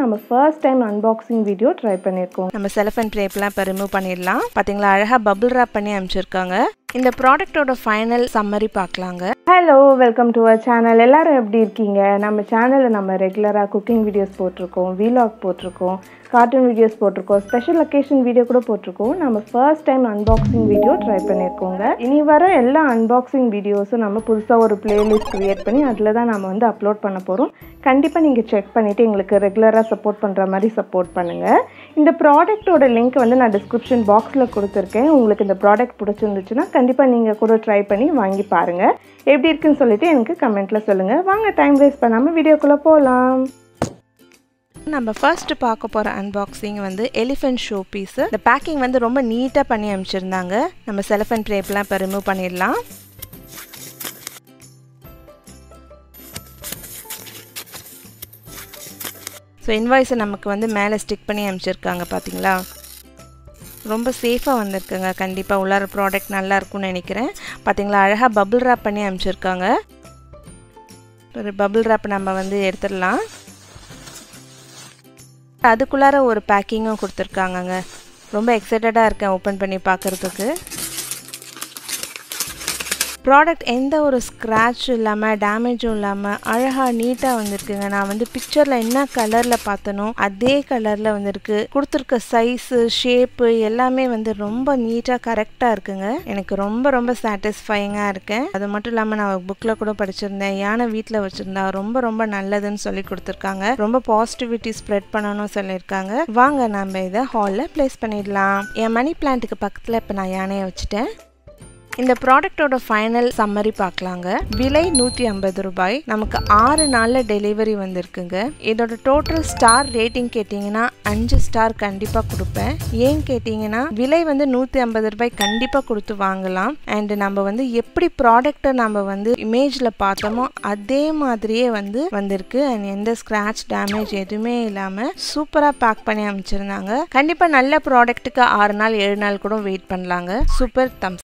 நம்ம first time unboxing video try பண்ணியிருக்கோம் நம்ம செலஃபன் ட்ரேப்லாம் இப்போ ரிமூவ் பண்ணிடலாம் பார்த்தீங்களா அழகாக பபுள் ரேப் பண்ணி அனுப்பிச்சிருக்காங்க இந்த ப்ராடக்ட்டோட ஃபைனல் சம்மரி பார்க்கலாங்க hello welcome to our channel எல்லாரும் எப்படி இருக்கீங்க நம்ம சேனலில் நம்ம ரெகுலராக குக்கிங் வீடியோஸ் போட்டிருக்கோம் வீலாக் போட்டிருக்கோம் கார்ட்டூன் வீடியோஸ் போட்டிருக்கோம் ஸ்பெஷல் லொக்கேஷன் வீடியோ கூட போட்டிருக்கோம் நம்ம first time unboxing video try பண்ணியிருக்கோங்க இனி வர எல்லா அன்பாக்சிங் வீடியோஸும் நம்ம புதுசாக ஒரு பிளேலிஸ்ட் க்ரியேட் பண்ணி அதில் தான் நம்ம வந்து அப்லோட் பண்ண போகிறோம் கண்டிப்பாக நீங்கள் செக் பண்ணிவிட்டு எங்களுக்கு ரெகுலராக சப்போர்ட் பண்ணுற மாதிரி சப்போர்ட் பண்ணுங்கள் இந்த ப்ராடக்ட்டோட லிங்க் வந்து நான் டிஸ்கிரிப்ஷன் பாக்ஸில் கொடுத்துருக்கேன் உங்களுக்கு இந்த ப்ராடக்ட் பிடிச்சிருந்துச்சுன்னா கண்டிப்பாக நீங்கள் கூட ட்ரை பண்ணி வாங்கி பாருங்கள் எப்படி இருக்குன்னு சொல்லிட்டு எனக்கு கமெண்ட்டில் சொல்லுங்கள் வாங்க டைம் வேஸ்ட் பண்ணாமல் வீடியோக்குள்ளே போகலாம் நம்ம ஃபர்ஸ்ட் பார்க்க போகிற அன்பாக்சிங் வந்து எலிஃபென்ட் ஷோ பீஸு இந்த பேக்கிங் வந்து ரொம்ப நீட்டாக பண்ணி அனுப்பிச்சிருந்தாங்க நம்ம செலஃபன் ட்ரேப்லாம் இப்போ ரிமூவ் பண்ணிடலாம் ஸோ இன்வாய்ஸை நமக்கு வந்து மேலே ஸ்டிக் பண்ணி அனுப்பிச்சிருக்காங்க பார்த்தீங்களா ரொம்ப சேஃபாக வந்திருக்குங்க கண்டிப்பாக உள்ளார ப்ராடக்ட் நல்லா இருக்கும்னு நினைக்கிறேன் பார்த்தீங்களா அழகாக பபுள் ரேப் பண்ணி அனுப்பிச்சிருக்காங்க ஒரு பபுள் ரேப் நம்ம வந்து எடுத்துடலாம் அதுக்குள்ளார ஒரு பேக்கிங்கும் கொடுத்துருக்காங்கங்க ரொம்ப எக்ஸைட்டடாக இருக்கேன் ஓப்பன் பண்ணி பார்க்குறதுக்கு ப்ராடக்ட் எந்த ஒரு ஸ்க்ராட்சும் இல்லாமல் டேமேஜும் இல்லாமல் அழகாக நீட்டாக வந்திருக்குங்க நான் வந்து பிக்சரில் என்ன கலரில் பார்த்தனோ அதே கலரில் வந்திருக்கு கொடுத்துருக்க சைஸு ஷேப்பு எல்லாமே வந்து ரொம்ப நீட்டாக கரெக்டாக இருக்குங்க எனக்கு ரொம்ப ரொம்ப சாட்டிஸ்ஃபைங்காக இருக்கேன் அது மட்டும் இல்லாமல் நான் புக்கில் கூட படிச்சிருந்தேன் யானை வீட்டில் வச்சுருந்தா ரொம்ப ரொம்ப நல்லதுன்னு சொல்லி கொடுத்துருக்காங்க ரொம்ப பாசிட்டிவிட்டி ஸ்ப்ரெட் பண்ணணும்னு சொல்லியிருக்காங்க வாங்க நம்ம இதை ஹாலில் ப்ளேஸ் பண்ணிடலாம் என் மணி பிளான்ட்டுக்கு பக்கத்தில் இப்போ நான் யானையை வச்சுட்டேன் இந்த ப்ராடக்டோட ஃபைனல் சம்மரி பார்க்கலாங்க விலை நூற்றி ஐம்பது ரூபாய் நமக்கு ஆறு நாளில் டெலிவரி வந்திருக்குங்க இதோட டோட்டல் ஸ்டார் ரேட்டிங் கேட்டிங்கன்னா அஞ்சு ஸ்டார் கண்டிப்பாக கொடுப்பேன் ஏன் கேட்டிங்கன்னா விலை வந்து நூற்றி ஐம்பது ரூபாய் கண்டிப்பாக கொடுத்து வாங்கலாம் அண்ட் நம்ம வந்து எப்படி ப்ராடக்டை நம்ம வந்து இமேஜில் பார்த்தோமோ அதே மாதிரியே வந்து வந்திருக்கு அண்ட் எந்த ஸ்க்ராட்ச் டேமேஜ் எதுவுமே இல்லாமல் சூப்பராக பேக் பண்ணி அமைச்சிருந்தாங்க கண்டிப்பாக நல்ல ப்ராடக்ட்டுக்கு ஆறு நாள் ஏழு நாள் கூட வெயிட் பண்ணலாங்க சூப்பர் தம்ஸ்